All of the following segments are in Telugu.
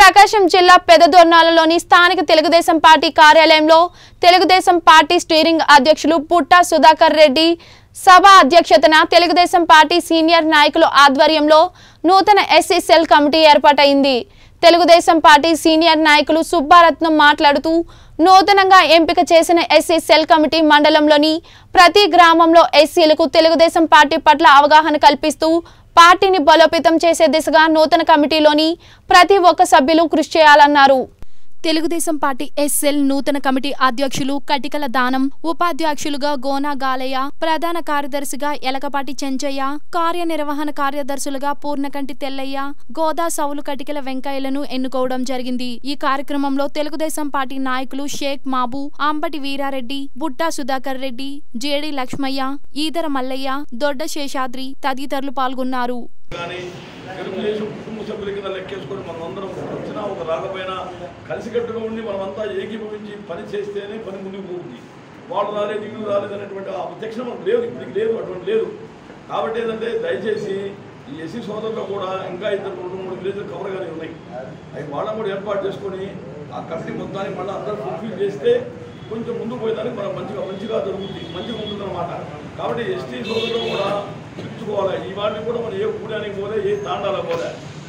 ప్రకాశం జిల్లా పెదదొర్నాలలోని స్థానిక తెలుగుదేశం పార్టీ కార్యాలయంలో తెలుగుదేశం పార్టీ స్టీరింగ్ అధ్యక్షులు పుట్టా సుధాకర్ రెడ్డి సభ అధ్యక్షతన తెలుగుదేశం పార్టీ సీనియర్ నాయకుల ఆధ్వర్యంలో నూతన ఎస్సీ సెల్ కమిటీ ఏర్పాటైంది తెలుగుదేశం పార్టీ సీనియర్ నాయకులు సుబ్బారత్నం మాట్లాడుతూ నూతనంగా ఎంపిక చేసిన ఎస్సీ సెల్ కమిటీ మండలంలోని ప్రతి గ్రామంలో ఎస్సీలకు తెలుగుదేశం పార్టీ పట్ల అవగాహన కల్పిస్తూ పార్టీని బలోపేతం చేసే దిశగా నూతన కమిటీలోని ప్రతి ఒక్క సభ్యులు కృషి చేయాలన్నారు తెలుగుదేశం పార్టీ ఎస్ఎల్ నూతన కమిటీ అధ్యక్షులు కటికల దానం ఉపాధ్యక్షులుగా గోనా గాలయ్య ప్రధాన కార్యదర్శిగా ఎలకపాటి చెంచయ్య కార్యనిర్వహణ కార్యదర్శులుగా పూర్ణకంటి తెల్లయ్య గోదా సౌలు కటికల వెంకయ్యలను ఎన్నుకోవడం జరిగింది ఈ కార్యక్రమంలో తెలుగుదేశం పార్టీ నాయకులు షేక్ మాబు అంబటి వీరారెడ్డి బుట్టా సుధాకర్ రెడ్డి జేడి లక్ష్మయ్య ఈదర మల్లయ్య దొడ్డ శేషాద్రి తదితరులు పాల్గొన్నారు కానీ తెలుగుదేశం కుటుంబ సభ్యుల కింద లెక్కేసుకొని మనం అందరం ఒకరు వచ్చినా ఒక రాకపోయినా కలిసికట్టుగా ఉండి మనమంతా ఏకీభవించి పని చేస్తేనే పని ముందుకు పోతుంది వాళ్ళు రాలేదు వీళ్ళు రాలేదు అనేటువంటి ఆ ప్రత్యక్షం మనకు లేదు ఇప్పటికి లేదు అటువంటి లేదు కాబట్టి ఏంటంటే దయచేసి ఈ ఎస్సీ సోదరులు కూడా ఇంకా ఇద్దరు రెండు మూడు విలేజ్లు కవర్గానే ఉన్నాయి అవి వాళ్ళని కూడా ఏర్పాటు చేసుకొని ఆ కమిటీ మొత్తాన్ని మళ్ళీ అందరూ ఫుల్ఫిల్ చేస్తే కొంచెం ముందుకు పోయేదానికి మనం మంచిగా మంచిగా జరుగుతుంది మంచిగా ఉంటుంది అనమాట కాబట్టి ఎస్టీ సోదరులు కూడా పిలుచుకోవాలి ఈ వాటిని కూడా మనం ఏ కూడానికి పోలే ఏ తాండాలకు పోలే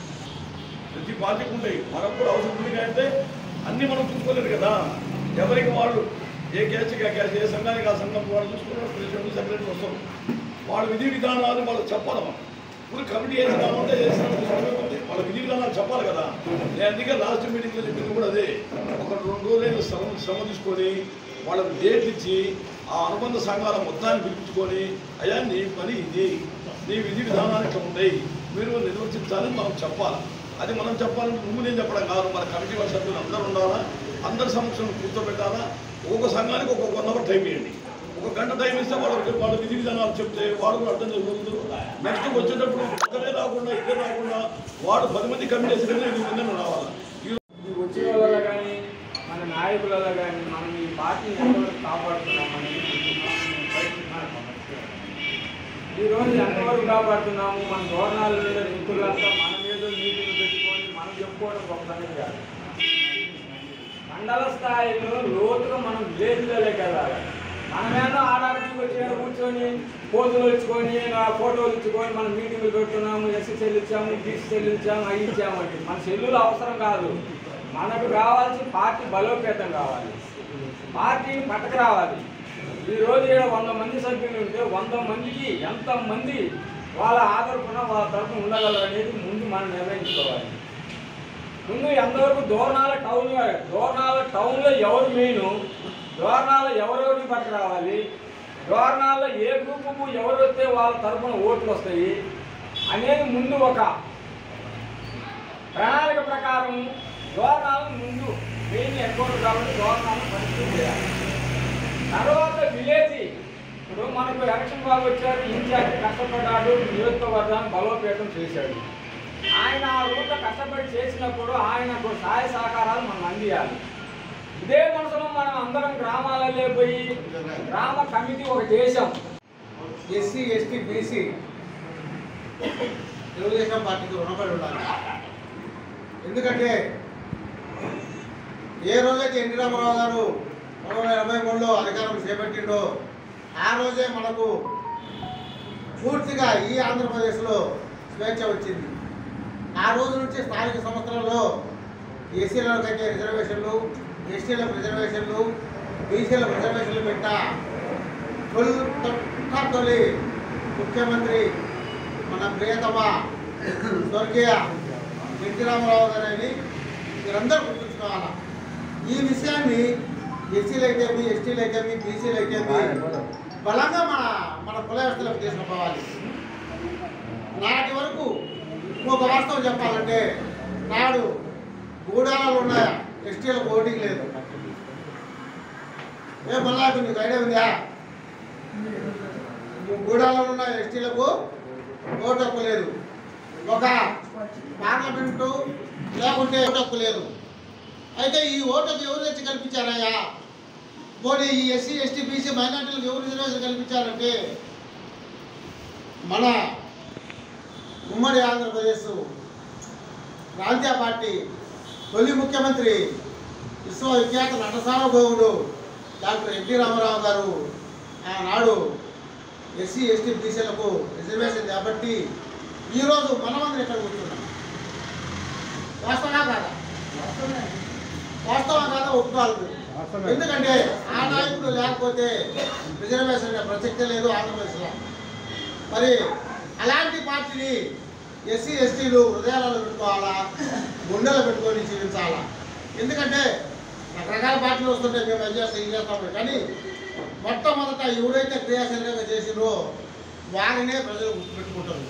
ప్రతి పార్టీకి ఉంటాయి మనకు కూడా అవసరం ఉంది అంటే అన్నీ మనం చూసుకోలేదు కదా ఎవరికి వాళ్ళు ఏ క్యాచ్కి ఆ క్యాచ్ ఏ సంఘానికి ఆ సంఘం వాళ్ళు చూసుకున్నారు ప్రెసిడెంట్ సెక్రటరీ వస్తారు వాళ్ళ విధి విధానాలు వాళ్ళు చెప్పాలి మనం ఇప్పుడు కమిటీ వేసినామంటే చేసినామంటే వాళ్ళ విధి విధానాలు చెప్పాలి కదా నేను అందుకే లాస్ట్ మీటింగ్లో చెప్పింది కూడా అదే ఒక రెండు రోజులైన శ్రమ శ్రమ తీసుకొని వాళ్ళకి డేట్ ఇచ్చి ఆ అనుబంధ సంఘాల మొత్తాన్ని పిలిపించుకొని అయ్యా నీ పని ఇది నీ విధి విధానాలు ఇట్లా ఉంటాయి మీరు నిర్వర్తించాలని మనం చెప్పాలి అది మనం చెప్పాలంటే నువ్వు నేను చెప్పడం కాదు మన కమిటీ వాళ్ళ సభ్యులు అందరూ ఉండాలా అందరి సమక్షంలో కూర్చోబెట్టాలా ఒక్కొక్క సంఘానికి ఒక్కొక్క వన్ అవర్ టైం ఇవ్వండి ఒక గంట టైం ఇస్తే వాళ్ళకి వాళ్ళ విధి విధానాలు చెప్తే వాళ్ళు కూడా అర్థం చేసుకుంటారు నెక్స్ట్ వచ్చేటప్పుడు ఇద్దరే రాకుండా ఇద్దరు రాకుండా వాడు పది మంది కమిటీ వేసిన ఇది ముందే రావాలి ఈ ఈ వచ్చే వాళ్ళ కానీ మన నాయకులలో కానీ మనం ఈ పార్టీని ఎంతవరకు కాపాడుతున్నామని ఈ రోజు ఎంతవరకు కాపాడుతున్నాము మన గవర్నాల మీద రైతులంతా మన మీద నీటిని పెట్టుకొని మనం చెప్పుకోవడం ఒక సంగతి కాదు మండల స్థాయిలో లోతుగా మనం విలేజ్లే కదా మనమేమో ఆడాడికి వచ్చి కూర్చొని పోజులు ఇచ్చుకొని ఆ ఫోటోలు ఇచ్చుకొని మనం మీటింగ్లు పెడుతున్నాము ఎస్సీ చెల్లించాము బీసీ చెల్లించాము అవి ఇచ్చామండి మన సెల్లులు అవసరం కాదు మనకు కావాల్సిన పార్టీ బలోపేతం కావాలి పార్టీని పట్టకు రావాలి ఈ రోజు ఈడ వంద మంది సభ్యులు ఉంటే వంద మందికి ఎంత మంది వాళ్ళ ఆదరపున వాళ్ళ తరఫున ఉండగలరు అనేది ముందు మనం నిర్ణయించుకోవాలి ముందు ఎంతవరకు దోర్నాల టౌన్ దోర్నాల టౌన్లో ఎవరు మెయిన్ దోర్నాల ఎవరెవరిని పట్టుకు రావాలి దోర్నాల్లో ఏ గ్రూపుకు ఎవరు వస్తే వాళ్ళ తరఫున ఓట్లు వస్తాయి అనేది ముందు ఒక ప్రణాళిక ప్రకారం దోర్నాలను ముందు మెయిన్ ఎన్కౌంటర్ కాబట్టి దోర్నాలను పరిస్థితి చేయాలి తర్వాత విలేజ్ ఇప్పుడు మనకు ఎలక్షన్ బాగా వచ్చారు ఇన్ఛార్జ్ కష్టపడ్డాడు నియోజకవర్గాన్ని బలోపేతం చేశాడు ఆయన ఆ రూట్లో కష్టపడి చేసినప్పుడు ఆయనకు సహాయ సహకారాలు మనం అందియాలి ఇదే మనసులో మనం అందరం గ్రామాలలో పోయి గ్రామ కమిటీ ఒక దేశం ఎస్సీ ఎస్టీ బీసీ తెలుగుదేశం పార్టీకి రుణపడి ఉండాలి ఎందుకంటే ఏ రోజైతే ఎన్టీ రామారావు గారు పంతొమ్మిది వందల ఎనభై మూడులో అధికారం చేపట్టిండో ఆ రోజే మనకు పూర్తిగా ఈ ఆంధ్రప్రదేశ్లో స్వేచ్ఛ వచ్చింది ఆ రోజు నుంచి స్థానిక సంస్థలలో ఎస్సీలకైతే రిజర్వేషన్లు ఎస్టీలకు రిజర్వేషన్లు బీసీలకు రిజర్వేషన్లు పెట్టా తొలి తొట్ట తొలి ముఖ్యమంత్రి మన ప్రియతమ స్వర్గీయ ఎన్టీ రామారావు గారని మీరందరూ గుర్తుంచుకోవాలి ఈ విషయాన్ని ఎస్సీలు అయితేమి ఎస్టీలు అయితేమి బీసీలు అయితేమి బలంగా మన మన కుల వ్యవస్థలకు తీసుకుపోవాలి నాటి వరకు ఒక వాస్తవం చెప్పాలంటే నాడు గూడాలలో ఉన్న ఎస్టీలకు ఓటింగ్ లేదు ఏ మళ్ళా నీకు ఐడియా ఉందా గూడాలలో ఉన్న ఎస్టీలకు ఓటు హక్కు లేదు ఒక పార్లమెంటు లేకుంటే ఓటు హక్కు లేదు అయితే ఈ ఓటుకు ఎవరు తెచ్చి కల్పించారయ్యా పోనీ ఈ ఎస్సీ ఎస్టీ బీసీ మైనార్టీలకు ఎవరు రిజర్వేషన్ కల్పించారంటే మన ఉమ్మడి ఆంధ్రప్రదేశ్ ప్రాంతీయ పార్టీ తొలి ముఖ్యమంత్రి విశ్వవిఖ్యాత నట సార్వభౌముడు డాక్టర్ ఎన్టీ రామారావు గారు ఆనాడు ఎస్సీ ఎస్టీ బీసీలకు రిజర్వేషన్ కాబట్టి ఈరోజు మనమందరం ఇక్కడ కూర్చున్నాం వాస్తవా కాదా వాస్తవం కాదా ఒప్పుకోవాలి మీరు. ఎందుకంటే ఆ నాయకుడు లేకపోతే రిజర్వేషన్ అనే ప్రసక్తే లేదు ఆంధ్రప్రదేశ్లో మరి అలాంటి పార్టీని ఎస్సీ ఎస్టీలు హృదయాలలో పెట్టుకోవాలా గుండెలో పెట్టుకొని జీవించాలా ఎందుకంటే రకరకాల పార్టీలు వస్తుంటే మేము అది చేస్తాం ఇది చేస్తాం కానీ మొట్టమొదట ఎవరైతే క్రియాశీలంగా చేసినో వారినే ప్రజలు గుర్తుపెట్టుకుంటారు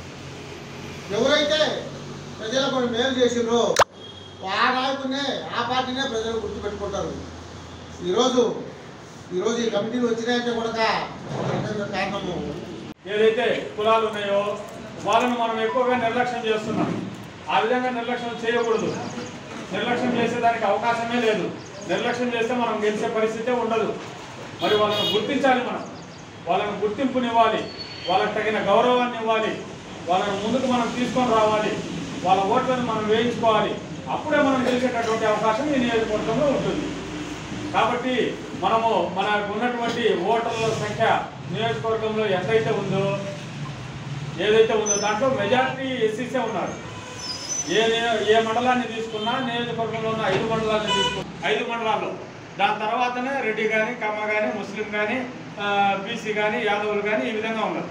ఎవరైతే ప్రజలకు మేలు చేసినో ఆ నాయకునే ఆ పార్టీనే ప్రజలు గుర్తుపెట్టుకుంటారు ఈరోజు ఈరోజు ఈ కమిటీలు వచ్చినాయంటే కూడా ఒక రకమైన కారణము ఏదైతే కులాలు ఉన్నాయో వాళ్ళని మనం ఎక్కువగా నిర్లక్ష్యం చేస్తున్నాం ఆ విధంగా నిర్లక్ష్యం చేయకూడదు నిర్లక్ష్యం చేసేదానికి అవకాశమే లేదు నిర్లక్ష్యం చేస్తే మనం గెలిచే పరిస్థితే ఉండదు మరి వాళ్ళని గుర్తించాలి మనం వాళ్ళని గుర్తింపునివ్వాలి వాళ్ళకి తగిన గౌరవాన్ని ఇవ్వాలి వాళ్ళని ముందుకు మనం తీసుకొని రావాలి వాళ్ళ ఓట్లను మనం వేయించుకోవాలి అప్పుడే మనం గెలిచేటటువంటి అవకాశం ఈ నియోజకవర్గంలో ఉంటుంది కాబట్టి మనము మనకు ఉన్నటువంటి ఓటర్ల సంఖ్య నియోజకవర్గంలో ఎంతైతే ఉందో ఏదైతే ఉందో దాంట్లో మెజారిటీ ఎస్సీసే ఉన్నారు ఏ నియో- ఏ మండలాన్ని తీసుకున్నా నియోజకవర్గంలో ఉన్న ఐదు మండలాన్ని తీసుకున్నా ఐదు మండలాల్లో దాని తర్వాతనే రెడ్డి కానీ కమ్మ కానీ ముస్లిం కానీ బీసీ కానీ యాదవులు కానీ ఈ విధంగా ఉన్నారు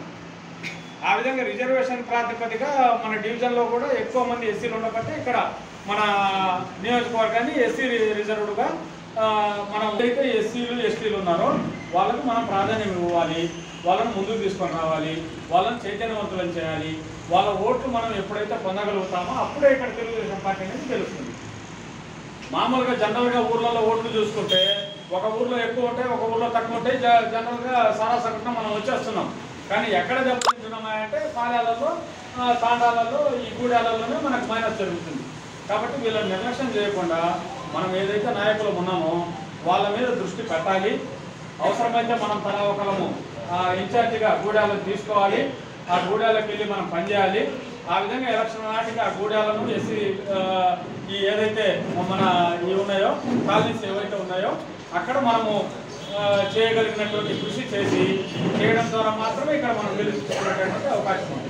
ఆ విధంగా రిజర్వేషన్ ప్రాతిపదిక మన డివిజన్లో కూడా ఎక్కువ మంది ఎస్సీలు ఉండబట్టి ఇక్కడ మన నియోజకవర్గాన్ని ఎస్సీ రిజర్వ్డ్గా ఆ, మనం అయితే ఎస్సీలు ఎస్టీలు ఉన్నారో వాళ్ళకు మనం ప్రాధాన్యం ఇవ్వాలి వాళ్ళని ముందుకు తీసుకొని రావాలి వాళ్ళని చైతన్యవంతులను చేయాలి వాళ్ళ ఓట్లు మనం ఎప్పుడైతే పొందగలుగుతామో అప్పుడే ఇక్కడ తెలుగుదేశం పార్టీ అనేది తెలుస్తుంది మామూలుగా జనరల్గా ఊర్లలో ఓట్లు చూసుకుంటే ఒక ఊర్లో ఎక్కువ ఉంటాయి ఒక ఊర్లో తక్కువ ఉంటాయి జ- జనరల్గా సారా సగటున మనం వచ్చేస్తున్నాం కానీ ఎక్కడ దెబ్బతింటున్నామా అంటే పాలాలలో ఆ, తాండాలలో ఈ గూడాలలోనే మనకు మైనస్ జరుగుతుంది కాబట్టి వీళ్ళని నిర్లక్ష్యం చేయకుండా మనం ఏదైతే నాయకులు ఉన్నామో వాళ్ళ మీద దృష్టి పెట్టాలి అవసరమైతే మనం తల ఒకలము ఆ, ఇన్ఛార్జిగా గూడాలను తీసుకోవాలి ఆ గూడాలకు వెళ్ళి మనం పనిచేయాలి ఆ విధంగా ఎలక్షన్ నాటికి ఆ గూడాలను ఎస్సీ ఈ ఏదైతే మన ఇవి ఉన్నాయో కాలనీస్ ఏవైతే ఉన్నాయో అక్కడ మనము ఆ, చేయగలిగినటువంటి కృషి చేసి చేయడం ద్వారా మాత్రమే ఇక్కడ మనం గెలుచుకునేటటువంటి అవకాశం ఉంది